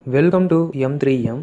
welcome to M three M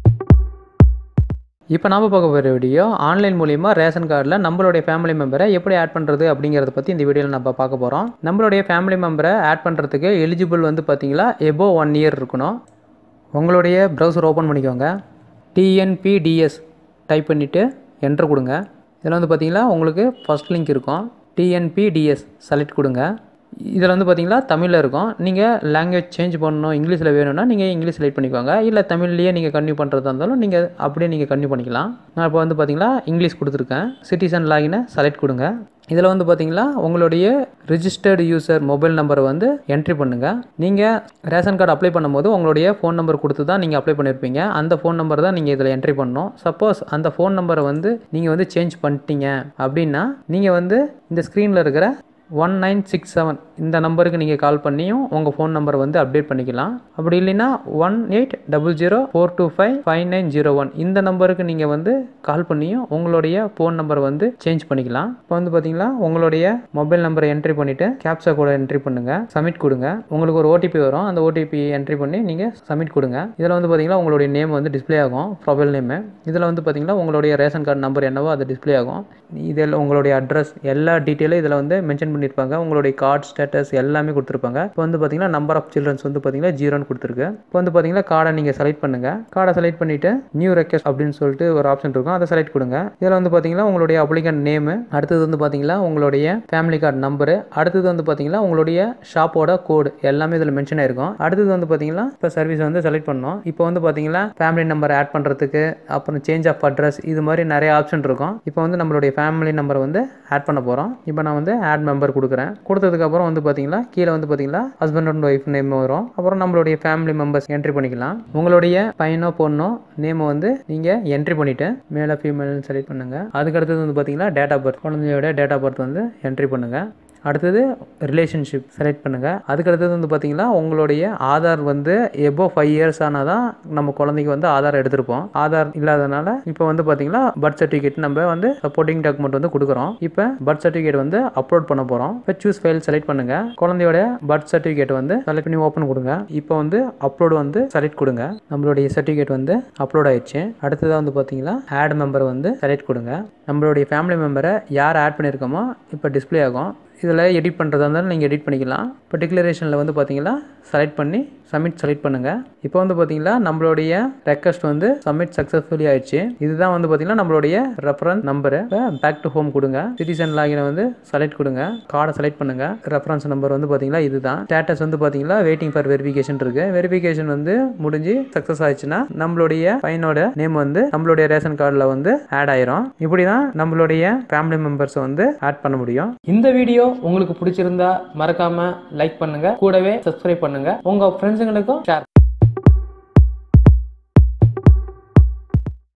இப்போ நாம பார்க்க போகிற வீடியோ ஆன்லைன் மூலிமா ரேஷன் கார்டில் நம்மளுடைய ஃபேமிலி மெம்பரை எப்படி ஆட் பண்ணுறது அப்படிங்கிறத பற்றி இந்த வீடியோவில் நம்ம பார்க்க போகிறோம் நம்மளுடைய ஃபேமிலி மெம்பரை ஆட் பண்ணுறதுக்கு எலிஜிபிள் வந்து பார்த்தீங்களா எபோ ஒன் இயர் இருக்கணும் உங்களுடைய ப்ரௌசர் ஓப்பன் பண்ணிக்கோங்க டிஎன்பிடிஎஸ் டைப் பண்ணிவிட்டு என்ட்ரு கொடுங்க இதில் வந்து பார்த்தீங்களா உங்களுக்கு ஃபஸ்ட் லிங்க் இருக்கும் டிஎன்பிடிஎஸ் செலக்ட் கொடுங்க இதில் வந்து பார்த்தீங்களா தமிழில் இருக்கும் நீங்கள் லாங்குவேஜ் சேஞ்ச் பண்ணணும் இங்கிலீஷில் வேணும்னா நீங்கள் இங்கிலீஷ் செலக்ட் பண்ணிக்கோங்க இல்லை தமிழ்லேயே நீங்கள் கன்டினியூ பண்ணுறதா இருந்தாலும் நீங்கள் அப்படியே நீங்கள் கன்டினியூ பண்ணிக்கலாம் நான் இப்போ வந்து பார்த்தீங்களா இங்கிலீஷ் கொடுத்துருக்கேன் சிட்டிசன் லாகினை செலக்ட் கொடுங்க இதில் வந்து பார்த்தீங்களா உங்களுடைய ரிஜிஸ்டர்டு யூசர் மொபைல் நம்பரை வந்து என்ட்ரி பண்ணுங்கள் நீங்கள் ரேஷன் கார்டு அப்ளை பண்ணும்போது உங்களுடைய ஃபோன் நம்பர் கொடுத்து தான் நீங்கள் அப்ளை பண்ணியிருப்பீங்க அந்த ஃபோன் நம்பர் தான் நீங்கள் இதில் என்ட்ரி பண்ணணும் சப்போஸ் அந்த ஃபோன் நம்பரை வந்து நீங்கள் வந்து சேஞ்ச் பண்ணிட்டீங்க அப்படின்னா நீங்கள் வந்து இந்த ஸ்க்ரீனில் இருக்கிற ஒன் நைன் சிக்ஸ் செவன் இந்த நம்பருக்கு நீங்கள் கால் பண்ணியும் உங்கள் ஃபோன் நம்பரை வந்து அப்டேட் பண்ணிக்கலாம் அப்படி இல்லைன்னா one eight double zero four two five five nine zero one இந்த நம்பருக்கு நீங்கள் வந்து கால் பண்ணியும் உங்களுடைய ஃபோன் நம்பரை வந்து சேஞ்ச் பண்ணிக்கலாம் இப்போ வந்து பார்த்தீங்களா உங்களுடைய மொபைல் நம்பரை என்ட்ரி பண்ணிவிட்டு கேப்சா கூட என்ட்ரி பண்ணுங்கள் சப்மிட் கொடுங்க உங்களுக்கு ஒரு ஓடிபி வரும் அந்த ஓடிபி என்ட்ரி பண்ணி நீங்கள் சப்மிட் கொடுங்க இதில் வந்து பார்த்தீங்களா உங்களுடைய நேம் வந்து டிஸ்ப்ளே ஆகும் ப்ரொஃபைல் நேமு இதில் வந்து பார்த்தீங்களா உங்களுடைய ரேஷன் கார்டு நம்பர் என்னவோ அது டிஸ்ப்ளே ஆகும் இதில் உங்களுடைய அட்ரஸ் எல்லா டீட்டெயிலும் இதில் வந்து மென்ஷன் பண்ணியிருப்பாங்க உங்களுடைய கார்டு ஸ்டேட்டஸ் எல்லாமே கொடுத்துருப்பாங்க இப்போ வந்து பார்த்தீங்கன்னா நம்பர் ஆஃப் சில்ட்ரன்ஸ் வந்து பார்த்தீங்கன்னா ஜீரோன்னு கொடுத்துருக்கு இப்போ வந்து பார்த்தீங்கன்னா கார்டை நீங்கள் செலக்ட் பண்ணுங்கள் கார்டை செலக்ட் பண்ணிவிட்டு நியூ ரெக்வஸ்ட் அப்படின்னு சொல்லிட்டு ஒரு ஆப்ஷன் இருக்கும் அதை செலக்ட் கொடுங்க இதில் வந்து பார்த்தீங்கன்னா உங்களுடைய அப்ளிகன் நேமு அடுத்தது வந்து பார்த்தீங்கன்னா உங்களுடைய ஃபேமிலி கார்டு நம்பரு அடுத்தது வந்து பார்த்தீங்கன்னா உங்களுடைய ஷாப்போட கோடு எல்லாமே இதில் மென்ஷன் ஆயிருக்கும் அடுத்தது வந்து பார்த்தீங்கன்னா இப்போ சர்வீஸ் வந்து செலக்ட் பண்ணோம் இப்போ வந்து பார்த்தீங்கன்னா ஃபேமிலி நம்பர் ஆட் பண்ணுறதுக்கு அப்புறம் சேஞ்ச் ஆஃப் அட்ரஸ் இது மாதிரி நிறைய ஆப்ஷன் இருக்கும் இப்போ வந்து நம்மளுடைய ஃபேமிலி நம்பரை வந்து ஆட் பண்ண போகிறோம் இப்போ நான் வந்து ஆட் மெம்பர் கொடுக்குறேன் கொடுத்ததுக்கப்புறம் வந்து பார்த்தீங்கன்னா கீழே வந்து பார்த்தீங்கன்னா ஹஸ்பண்ட் அண்ட் ஒய்ஃப் நேம் வரும் அப்புறம் நம்மளுடைய ஃபேமிலி மெம்பர்ஸ் என்ட்ரி பண்ணிக்கலாம் உங்களுடைய பையனோ பொண்ணோ நேமை வந்து நீங்கள் என்ட்ரி பண்ணிவிட்டு மேலே ஃபீமேல்னு செலக்ட் பண்ணுங்கள் அதுக்கு அடுத்தது வந்து பார்த்தீங்கன்னா டேட் ஆஃப் பர்த் குழந்தையோட டேட் ஆஃப் பர்த் வந்து என்ட்ரி பண்ணுங்கள் அடுத்தது ரிலேஷன்ஷிப் செலக்ட் பண்ணுங்கள் அதுக்கு அடுத்தது வந்து பார்த்தீங்கன்னா உங்களுடைய ஆதார் வந்து எபோ ஃபைவ் இயர்ஸ் ஆனால் தான் நம்ம குழந்தைக்கு வந்து ஆதார் எடுத்திருப்போம் ஆதார் இல்லாதனால இப்போ வந்து பார்த்தீங்கன்னா பர்த் சர்டிஃபிகேட் நம்ம வந்து சப்போர்ட்டிங் டாக்குமெண்ட் வந்து கொடுக்குறோம் இப்போ பர்த் சர்டிஃபிகேட் வந்து அப்லோட் பண்ண போகிறோம் இப்போ சூஸ் ஃபைல் செலக்ட் பண்ணுங்கள் குழந்தையோட பர்த் சர்டிஃபிகேட் வந்து செலக்ட் பண்ணி ஓப்பன் கொடுங்க இப்போ வந்து அப்லோடு வந்து செலக்ட் கொடுங்க நம்மளுடைய சர்டிஃபிகேட் வந்து அப்லோட் ஆயிடுச்சு அடுத்ததாக வந்து பார்த்தீங்கன்னா ஆட் மெம்பர் வந்து செலக்ட் கொடுங்க நம்மளுடைய ஃபேமிலி மெம்பரை யார் ஆட் பண்ணியிருக்கோமோ இப்போ டிஸ்ப்ளே ஆகும் இதில் எடிட் பண்ணுறதா இருந்தாலும் நீங்கள் எடிட் பண்ணிக்கலாம் இப்போ டிக்ளரேஷனில் வந்து பார்த்தீங்கன்னா செலக்ட் பண்ணி சப்மிட் செலக்ட் பண்ணுங்கள் இப்போ வந்து பார்த்தீங்கன்னா நம்மளுடைய ரெக்வஸ்ட் வந்து சப்மிட் சக்ஸஸ்ஃபுல்லி ஆயிடுச்சு இதுதான் வந்து பார்த்தீங்கன்னா நம்மளுடைய reference number back to home கொடுங்க சிட்டிசன் லாகினை வந்து செலக்ட் கொடுங்க கார்டை செலக்ட் பண்ணுங்கள் ரெஃபரன்ஸ் நம்பர் வந்து பார்த்தீங்கன்னா இதுதான் ஸ்டேட்டஸ் வந்து பார்த்தீங்கன்னா வெயிட்டிங் ஃபார் வெரிஃபிகேஷன் இருக்கு வெரிஃபிகேஷன் வந்து முடிஞ்சு சக்ஸஸ் ஆயிடுச்சுன்னா நம்மளுடைய பையனோட நேம் வந்து நம்மளுடைய ரேஷன் கார்டில் வந்து ஆட் ஆயிரும் இப்படி தான் நம்மளுடைய ஃபேமிலி மெம்பர்ஸை வந்து ஆட் பண்ண முடியும் இந்த வீடியோ உங்களுக்கு பிடிச்சிருந்தா மறக்காம லைக் பண்ணுங்க கூடவே சப்ஸ்கிரைப் பண்ணுங்க உங்க ஃப்ரெண்ட்ஸுங்களுக்கும் ஷேர்